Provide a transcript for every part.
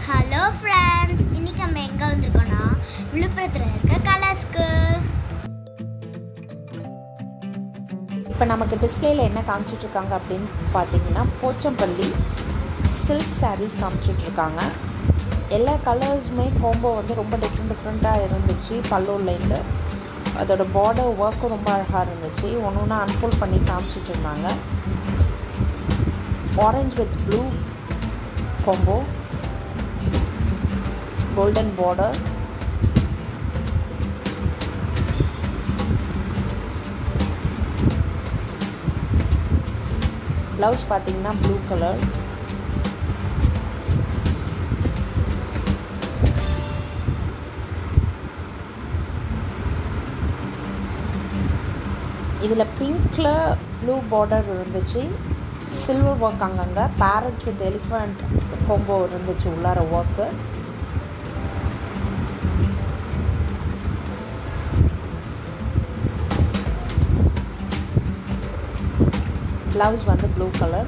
hello friends இன்னைக்கு நம்ம எங்கே வந்திருக்கோம்னா விழுப்புரத்தில் இருக்க கலர்ஸ்க்கு இப்போ நமக்கு டிஸ்பிளேல என்ன காமிச்சிட்டு இருக்காங்க அப்படின்னு பார்த்தீங்கன்னா போச்சம்பள்ளி சில்க் sarees காமிச்சிட்டு இருக்காங்க எல்லா கலர்ஸுமே கோம்போ வந்து ரொம்ப டிஃப்ரெண்ட் டிஃப்ரெண்ட்டாக இருந்துச்சு பல்லூர்லேருந்து அதோட பார்டர் ஒர்க்கும் ரொம்ப அழகாக இருந்துச்சு ஒன்று ஒன்றா அன்ஃபோல்ட் பண்ணி காமிச்சிட்டு இருந்தாங்க orange with blue combo golden border blouse பார்த்தீங்கன்னா ப்ளூ கலர் இதில் பிங்க்கில் ப்ளூ பார்டர் இருந்துச்சு சில்வர் ஒர்க் அங்கங்கே பேரட் வித் எலிஃபண்ட் கொம்போ இருந்துச்சு உள்ளார ஒர்க்கு ப்ளவுஸ் வந்து ப்ளூ கலர்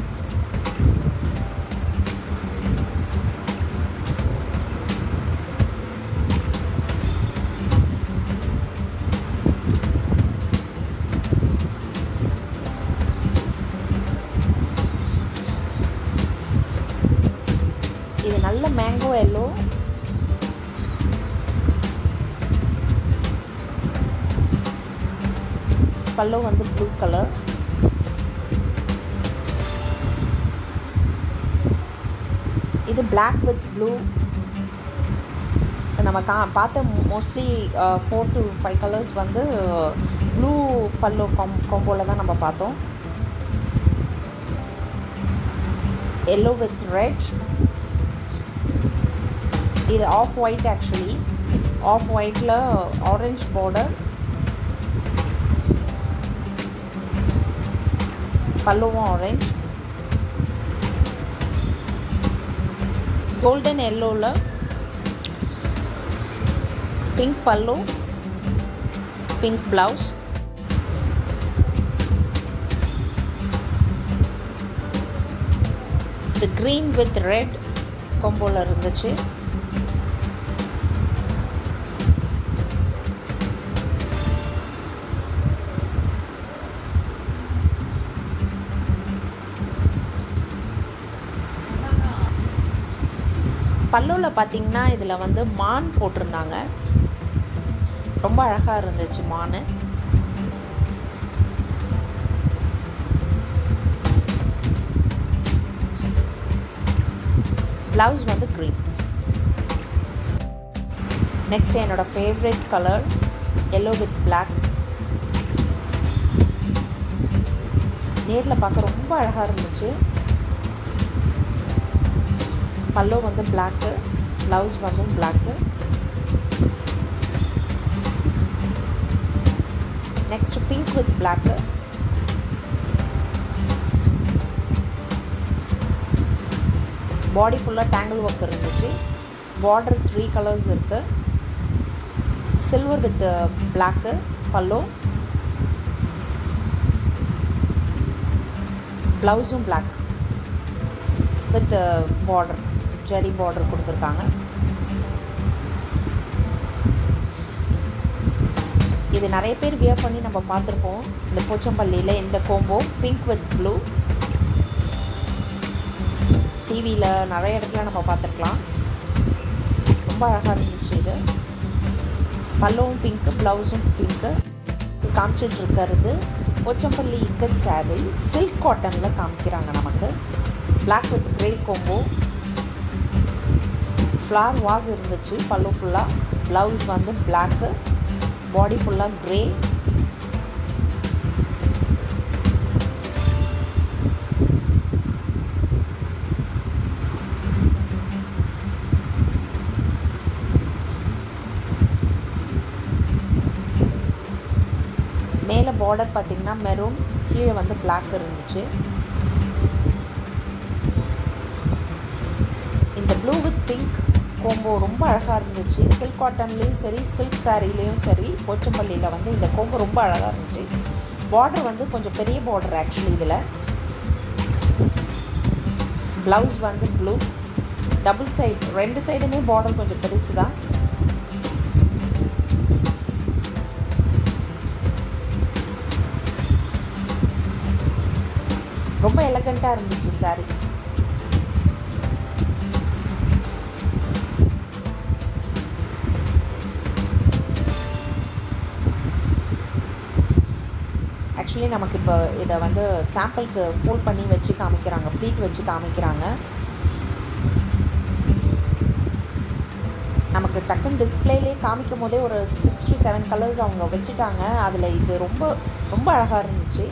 இது நல்ல மேங்கோ எல்லோ பல்லு வந்து ப்ளூ கலர் இது Black வித் ப்ளூ நம்ம கா பார்த்த mostly four to five colours வந்து ப்ளூ பல்லு காம் காம்போவில் தான் நம்ம பார்த்தோம் எல்லோ வித் ரெட் இது ஆஃப் ஒயிட் ஆக்சுவலி ஆஃப் ஒயிட்டில் ஆரஞ்ச் பார்டர் பல்லுவும் ஆரஞ்ச் கோல்டன் எல்லோவில் பிங்க் பல்லு பிங்க் ப்ளவுஸ் இது க்ரீன் வித் ரெட் கொம்போவில் இருந்துச்சு பல்லுவில் பார்த்தீங்கன்னா இதில் வந்து மான் போட்டிருந்தாங்க ரொம்ப அழகாக இருந்துச்சு மான் ப்ளவுஸ் வந்து க்ரீன் நெக்ஸ்ட் என்னோட favourite colour yellow with black நேரில் பார்க்க ரொம்ப அழகாக இருந்துச்சு பல்லோ வந்து பிளாக்கு ப்ளவுஸ் வந்து black next pink with black body ஃபுல்லாக டேங்கிள் ஒர்க் இருந்துச்சு பார்டர் த்ரீ கலர்ஸ் இருக்குது சில்வர் வித் பிளாக்கு பல்லோ ப்ளவுஸும் black with border zari border கொடுத்துருக்காங்க இது நிறைய பேர் வியர் பண்ணி நம்ம பார்த்துருப்போம் இந்த போச்சம்பள்ளியில் இந்த கோம்போ பிங்க் வித் ப்ளூ டிவியில் நிறைய இடத்துல நம்ம பார்த்துருக்கலாம் ரொம்ப அழகாக இருந்துச்சு இது பல்லவும் பிங்க்கு ப்ளவுஸும் பிங்க்கு காமிச்சிட்டு இருக்கிறது போச்சம்பள்ளி இக்கட் சாரீ சில்க் காட்டனில் காமிக்கிறாங்க நமக்கு black with grey combo flower vase இருந்துச்சு பல்லு ஃபுல்லாக ப்ளவுஸ் வந்து பிளாக்கு பாடி ஃபுல்லாக க்ரே மேலே பார்டர் பார்த்திங்கன்னா மெரூன் கீழே வந்து பிளாக் இருந்துச்சு இந்த ப்ளூ வித் பிங்க் கோம்போ ரொம்ப அழகாக இருந்துச்சு சில்க் காட்டன்லேயும் சரி சில்க் சாரீலேயும் சரி போச்சம்பள்ளியில் வந்து இந்த கோம்போ ரொம்ப அழகாக இருந்துச்சு பார்டர் வந்து கொஞ்சம் பெரிய பார்டர் ஆக்சுவலி இதில் ப்ளவுஸ் வந்து ப்ளூ டபுள் சைடு ரெண்டு சைடுமே பார்டர் கொஞ்சம் பெருசு தான் ரொம்ப எலகண்ட்டாக இருந்துச்சு சாரி ஆக்சுவலி நமக்கு இப்போ இதை வந்து சாம்பிளுக்கு ஃபோல்ட் பண்ணி வச்சு காமிக்கிறாங்க ஃப்ளீட் வச்சு காமிக்கிறாங்க நமக்கு டக்குன்னு டிஸ்பிளேலே காமிக்கும் போதே ஒரு சிக்ஸ் டு செவன் கலர்ஸ் அவங்க வச்சுட்டாங்க அதில் இது ரொம்ப ரொம்ப அழகாக இருந்துச்சு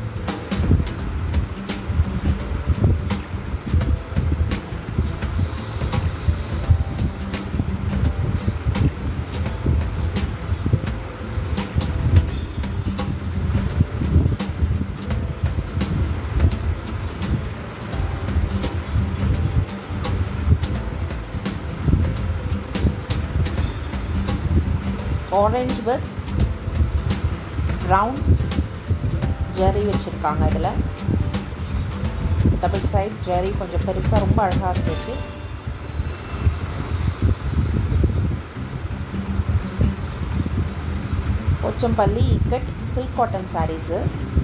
ஆரஞ்ச் வித் ப்ரௌன் ஜெரி வச்சுருக்காங்க அதில் டபுள் சைட் ஜெரி கொஞ்சம் பெருசாக ரொம்ப அழகாக இருந்துச்சு Pochampally ikat silk cotton sarees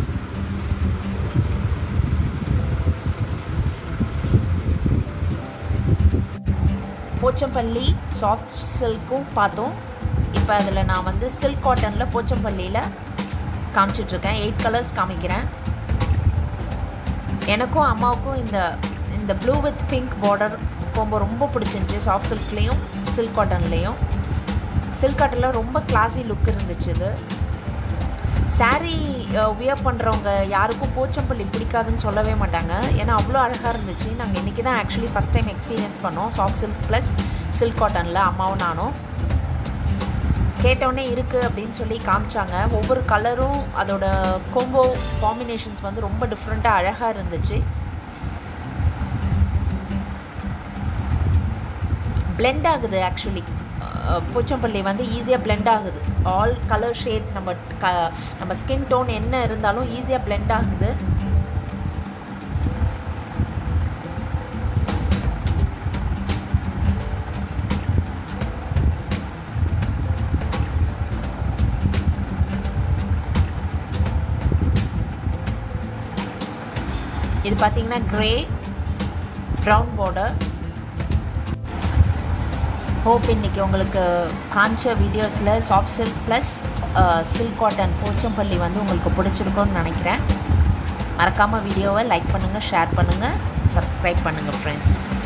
Pochampally soft சில்க்கும் பார்த்தோம் இப்போ அதில் நான் வந்து சில்க் காட்டனில் போச்சம்பள்ளியில் காமிச்சிட்ருக்கேன் எயிட் கலர்ஸ் காமிக்கிறேன் எனக்கும் அம்மாவுக்கும் இந்த இந்த ப்ளூ வித் பிங்க் பார்டர் ரொம்ப ரொம்ப பிடிச்சிருந்துச்சி சாஃப்ட் சில்க்லேயும் சில்க் காட்டன்லேயும் சில்க் காட்டனில் ரொம்ப கிளாஸி லுக் இருந்துச்சு இது சாரீ வியர் பண்ணுறவங்க யாருக்கும் போச்சம்பள்ளி பிடிக்காதுன்னு சொல்லவே மாட்டாங்க ஏன்னா அவ்வளோ அழகாக இருந்துச்சு நாங்கள் இன்றைக்கி தான் ஆக்சுவலி ஃபஸ்ட் டைம் எக்ஸ்பீரியன்ஸ் பண்ணோம் சாஃப்ட் சில்க் ப்ளஸ் சில்க் காட்டனில் அம்மாவும் நானும் கேட்டவுடனே இருக்குது அப்படின்னு சொல்லி காமிச்சாங்க ஒவ்வொரு கலரும் அதோட கோம்போ காம்பினேஷன்ஸ் வந்து ரொம்ப டிஃப்ரெண்ட்டாக அழகாக இருந்துச்சு பிளெண்ட் ஆகுது ஆக்சுவலி போச்சம்பள்ளி வந்து ஈஸியாக பிளெண்ட் ஆகுது ஆல் கலர் ஷேட்ஸ் நம்ம க நம்ம ஸ்கின் டோன் என்ன இருந்தாலும் ஈஸியாக பிளெண்ட் ஆகுது இது பார்த்தீங்கன்னா க்ரே ப்ரௌன் பார்டர் ஹோப் இன்றைக்கி உங்களுக்கு காமிச்ச வீடியோஸில் soft silk plus silk cotton Pochampally வந்து உங்களுக்கு பிடிச்சிருக்கும்னு நினைக்கிறேன் மறக்காமல் வீடியோவை லைக் பண்ணுங்கள் ஷேர் பண்ணுங்கள் சப்ஸ்கிரைப் பண்ணுங்கள் ஃப்ரெண்ட்ஸ்